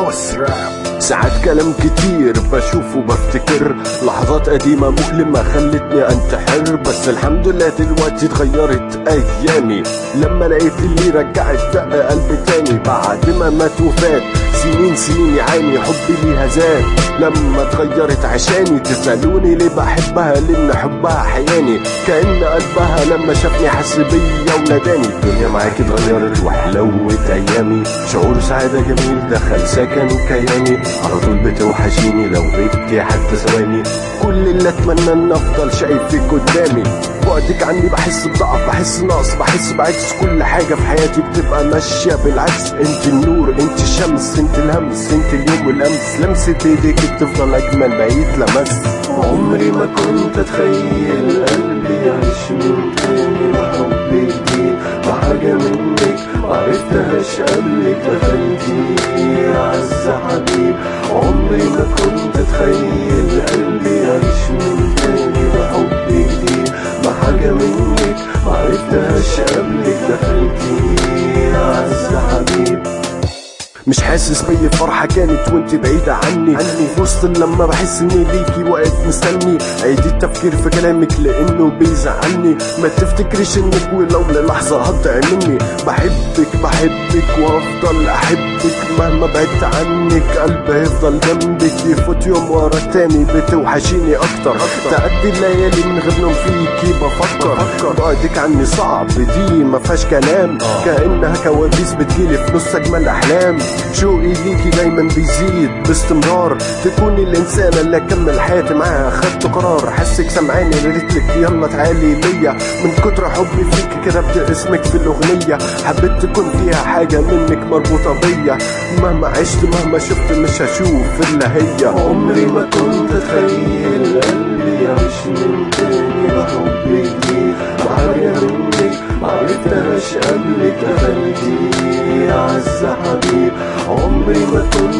بوس راب ساعات كلام كتير بشوفه بفتكر لحظات قديمة مؤلمة خلتني انتحر بس الحمد لله دلوقتي اتغيرت ايامي لما لقيت اللي رجعت دق قلبي تاني بعد ما مات وفات سنين سنين يعاني حبي ليها زاد لما اتغيرت عشاني تسألوني ليه بحبها لان حبها حياني كأن قلبها لما شافني حس بيا وناداني الدنيا معاكي اتغيرت وحلوت ايامي شعور سعادة جميل دخل سكن كياني على طول بتوحشيني لو غبتي حتى ثواني كل اللي اتمنى ان افضل شايفك قدامي بعدك عني بحس بضعف بحس نقص بحس بعكس كل حاجة في حياتي بتبقى ماشية بالعكس انت النور انت الشمس انت الهمس انت اليوم والامس لمسة ايديك بتفضل اجمل ما يتلمس عمري ما كنت اتخيل قلبي يعيش من تاني بحبك دي بحاجة منك معرفتهاش قبلك دخلتي اعز حبيب عمري ما كنت اتخيل قلبي يعيش من تاني بحبك دي بحاجة منك معرفتهاش قبلك دخلتي اعز حبيب مش حاسس بأي فرحة كانت وانت بعيدة عني عني في وسط لما بحس اني ليكي واقف مستني عيد التفكير في كلامك لانه بيزعلني ما تفتكريش انك ولو للحظة هتضيع مني بحبك بحبك وافضل احبك مهما بعدت عنك قلبي هيفضل جنبك يفوت يوم ورا التاني بتوحشيني اكتر تعدي الليالي من غير نوم فيكي بفكر بعدك عني صعب دي ما فيهاش كلام كانها كوابيس بتجيلي في نص اجمل احلام شوقي ليكي دايما بيزيد باستمرار تكوني الانسانة اللي اكمل حياتي معاها خدت قرار حسك سمعاني ريتلك يلا تعالي ليا من كتر حبي فيك كتبت اسمك في الاغنية حبيت تكون فيها حاجة منك مربوطة بيا مهما عشت مهما شفت مش هشوف الا هي عمري ما كنت اتخيل قلبي يعيش من تاني بحبك دي بحاجة منك معرفتهاش قبلك دخلتي اعز حبيب عمري ما كنت